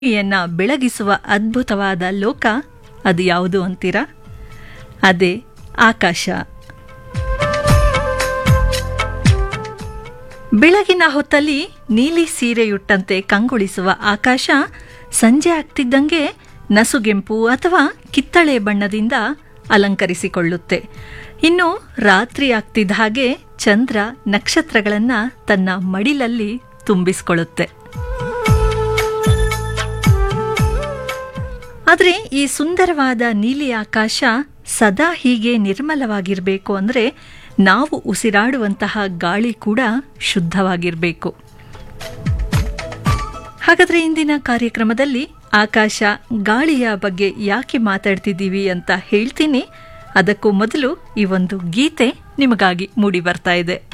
ಯನ್ನ ಬೆಳಗಿಸುವ ಅದ್ಭುತವಾದ ಲೋಕ ಅದು ಯಾವುದು ಅಂತೀರಾ ಅದೇ ಆಕಾಶ ಬೆಳಗಿನ ಹೊತ್ತಲ್ಲಿ ನೀಲಿ ಸೀರೆಯುಟ್ಟಂತೆ ಕಂಗೊಳಿಸುವ ಆಕಾಶ ಸಂಜೆ ಆಗ್ತಿದ್ದಂಗೆ ನಸುಗೆಂಪು ಅಥವಾ ಕಿತ್ತಳೆ ಬಣ್ಣದಿಂದ ಅಲಂಕರಿಸಿಕೊಳ್ಳುತ್ತೆ ಇನ್ನು ರಾತ್ರಿ ಆಗ್ತಿದ್ದ ಹಾಗೆ ಚಂದ್ರ ನಕ್ಷತ್ರಗಳನ್ನ ತನ್ನ ಮಡಿಲಲ್ಲಿ ತುಂಬಿಸಿಕೊಳ್ಳುತ್ತೆ ಆದರೆ ಈ ಸುಂದರವಾದ ನೀಲಿ ಆಕಾಶ ಸದಾ ಹೀಗೆ ನಿರ್ಮಲವಾಗಿರಬೇಕು ಅಂದರೆ ನಾವು ಉಸಿರಾಡುವಂತಹ ಗಾಳಿ ಕೂಡ ಶುದ್ಧವಾಗಿರಬೇಕು ಹಾಗಾದರೆ ಇಂದಿನ ಕಾರ್ಯಕ್ರಮದಲ್ಲಿ ಆಕಾಶ ಗಾಳಿಯ ಬಗ್ಗೆ ಯಾಕೆ ಮಾತಾಡ್ತಿದ್ದೀವಿ ಅಂತ ಹೇಳ್ತೀನಿ ಅದಕ್ಕೂ ಮೊದಲು ಈ ಒಂದು ಗೀತೆ ನಿಮಗಾಗಿ ಮೂಡಿ ಬರ್ತಾ ಇದೆ